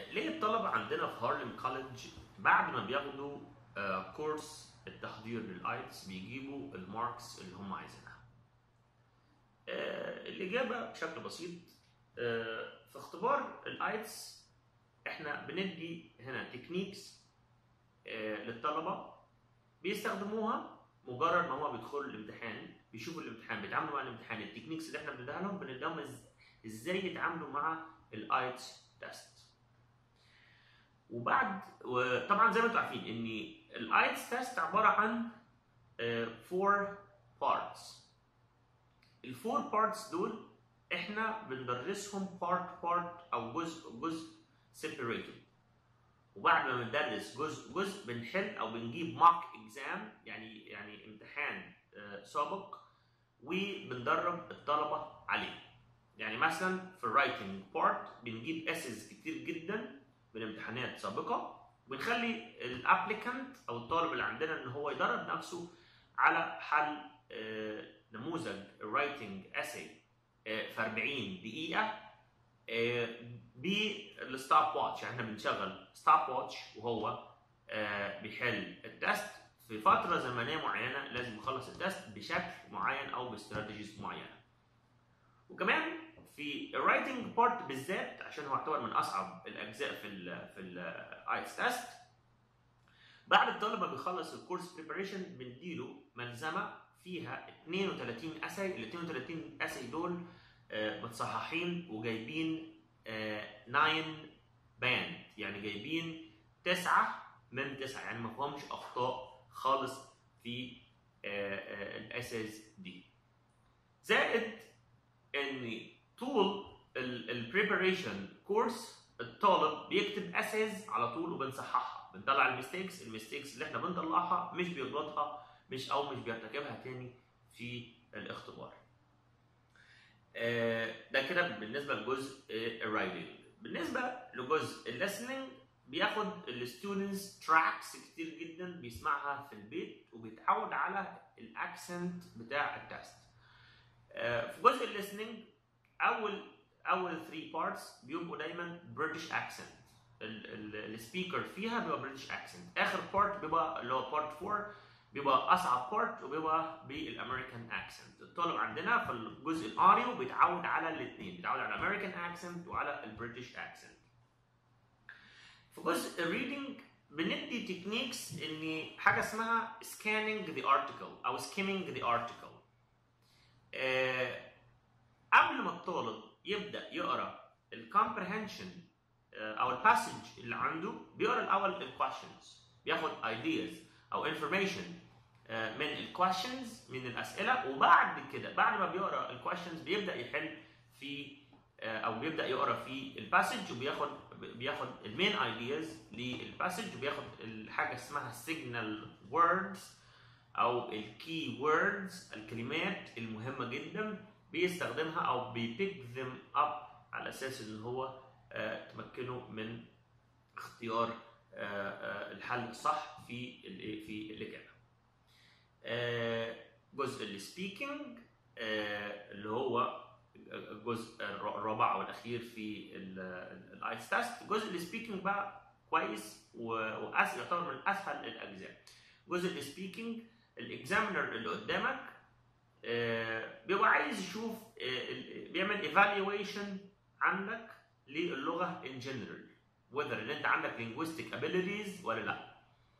ليه الطلبه عندنا في هارلم كوليدج بعد ما بياخدوا آه، كورس التحضير للايتس بيجيبوا الماركس اللي هم عايزينها آه، الاجابه بشكل بسيط آه، في اختبار الايتس احنا بندي هنا تكنيكس آه، للطلبه بيستخدموها مجرد ما هو بيدخلوا الامتحان بيشوفوا الامتحان بيتعاملوا مع الامتحان التكنيكس اللي احنا بنديها لهم بنديها لهم إز- ازاي يتعاملوا مع الايتس تيست وبعد وطبعا زي ما انتم عارفين ان الايتس تيست عباره عن فور بارتس الفور بارتس دول احنا بندرسهم بارت بارت او جزء جزء separated وبعد ما بندرس جزء جزء بنحل او بنجيب ماك اكزام يعني يعني امتحان آه، سابق وبندرب الطلبه عليه يعني مثلا في الرايتنج بارت بنجيب اسز كتير جدا من امتحانات سابقه وبنخلي الابليكانت او الطالب اللي عندنا ان هو يدرب نفسه على حل آه، نموذج الرايتنج اسي في 40 دقيقه بالستوب واتش يعني احنا بنشغل ستوب واتش وهو آه، بيحل التست في فتره زمنيه معينه لازم يخلص التست بشكل معين او باستراتيجيز معينه وكمان في الرايتنج بارت بالذات عشان هو يعتبر من اصعب الاجزاء في ال في الايتس تيست بعد الطالب ما بيخلص الكورس بريباريشن بنديله ملزمه فيها 32 اساي ال 32 اساي دول آه، متصححين وجايبين 9 باند يعني جايبين 9 من 9 يعني ما فيهمش اخطاء خالص في الاساس دي زائد ان طول البريباريشن كورس الطالب بيكتب اساز على طول وبنصححها بنطلع الميستيكس الميستيكس اللي احنا بنطلعها مش بيغلطها مش او مش بيرتكبها تاني في الاختبار آه، ده كده بالنسبه لجزء الرايدنج بالنسبه لجزء الليسننج بياخد الستودنتس تراكس كتير جدا بيسمعها في البيت وبيتعود على الاكسنت بتاع التست آه، في جزء الليسننج اول اول 3 بارتس بيبقوا دايما بريتش اكسنت السبيكر فيها بيبقى بريتش اكسنت اخر بارت بيبقى اللي هو بارت 4 بيبقى اصعب بارت وبيبقى بالامريكان اكسنت الطالب عندنا في الجزء الاوديو بيتعود على الاثنين بيتعود على الامريكان اكسنت وعلى البريتش اكسنت في جزء الريدنج بندي تكنيكس ان حاجه اسمها سكاننج ذا ارتكل او سكيمنج ذا ارتكل قبل ما الطالب يبدا يقرا الكومبريهنشن او الباسج اللي عنده بيقرا الاول الكويشنز بياخد ايدياز او انفورميشن من الكويشنز من الاسئله وبعد كده بعد ما بيقرا الكويشنز بيبدا يحل في آه، او بيبدا يقرا في الباسج وبياخد بياخد المين ايدياز للباسج وبياخد الحاجه اسمها سيجنال ووردز او الكي ووردز الكلمات المهمه جدا بيستخدمها او بيبيك ذم اب على اساس ان هو آه، تمكنه من اختيار آه، آه، الحل الصح في الايه في الاجابه. آه، جزء السبيكنج اللي هو الجزء الر- الرابع او الاخير في الايس تيست جزء السبيكنج بقى كويس واسهل يعتبر من اسهل الاجزاء جزء السبيكنج الاكزامينر اللي قدامك آه، بيبقى عايز يشوف آه، ال- بيعمل ايفالويشن عندك للغه ان جنرال whether ان انت عندك linguistic abilities ولا لا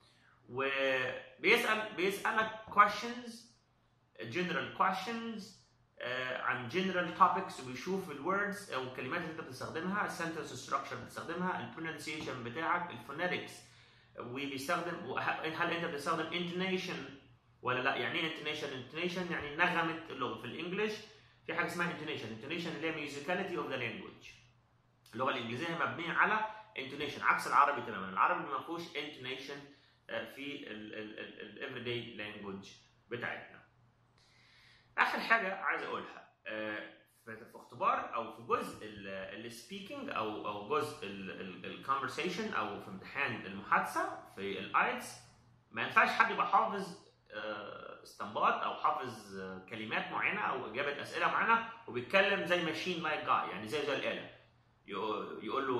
وبيسال بيسالك questions general questions آه، عن general topics وبيشوف الوردز او الكلمات اللي انت بتستخدمها السنتنس ستراكشر بتستخدمها البرونسيشن بتاعك الفونetics وبيستخدم وه- هل انت بتستخدم intonation ولا لا يعني ايه intonation intonation يعني نغمه اللغه في الانجليش في حاجه اسمها intonation intonation اللي هي musicality of the language اللغه الانجليزيه مبنيه على intonation عكس العربي تماما العربي ما فيهوش intonation آه، في ال everyday language بتاعتنا اخر حاجه عايز اقولها آه، في في اختبار او في جزء السبيكنج او او جزء الكونفرسيشن او في امتحان المحادثه في الايتس ما ينفعش حد يبقى حافظ آه، استنباط او حافظ آه، كلمات معينه او اجابه اسئله معينه وبيتكلم زي ماشين لايك جاي يعني زي زي الاله يقول يقول له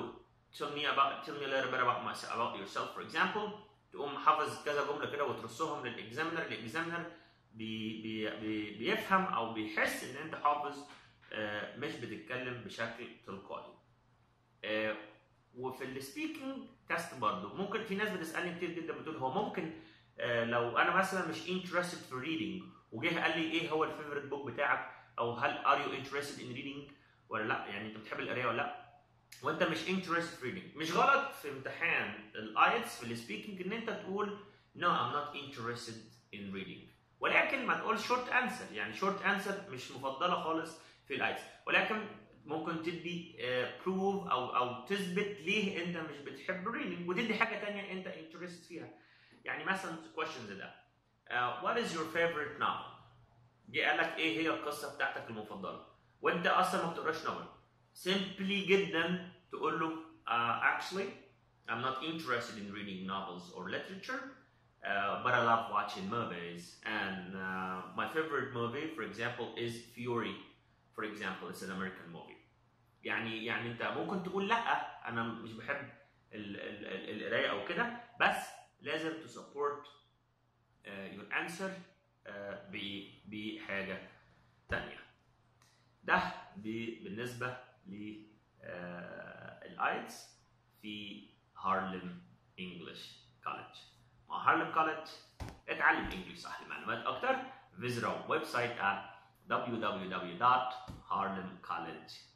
tell me about tell me a little bit about myself about yourself for example تقوم حافظ كذا جمله كده وترصهم للاكزامينر الاكزامينر بي بي بي بيفهم او بيحس ان انت حافظ آه، مش بتتكلم بشكل تلقائي آه، وفي السبيكنج تيست برضه ممكن في ناس بتسالني كتير جدا بتقول هو ممكن آه، لو انا مثلا مش interested في reading وجه قال لي ايه هو الفيفورت بوك بتاعك او هل are you interested in reading ولا لا يعني انت بتحب القرايه ولا لا وانت مش interested في reading مش غلط في امتحان الايتس في السبيكنج ان انت تقول no I'm not interested in reading ولكن ما تقول شورت انسر يعني شورت انسر مش مفضله خالص في الايتس ولكن ممكن تدي بروف او او تثبت ليه انت مش بتحب الريدنج وتدي حاجه تانية انت انترست فيها يعني مثلا question زي ده uh, what is your favorite novel جه قال لك ايه هي القصه بتاعتك المفضله وانت اصلا ما بتقراش نوفل simply جدا تقول له uh, actually I'm not interested in reading novels or literature uh, but I love watching movies and uh, my favorite movie for example is Fury for example it's an American movie يعني يعني انت ممكن تقول لا انا مش بحب ال- ال- ال- القرايه او كده بس لازم تسبورت يور انسر بحاجه تانية ده ب- بالنسبه للايتس في هارلم انجلش كولج مع هارلم كولج اتعلم انجلش صح لمعلومات اكتر visit our website at www.harlemcollege.com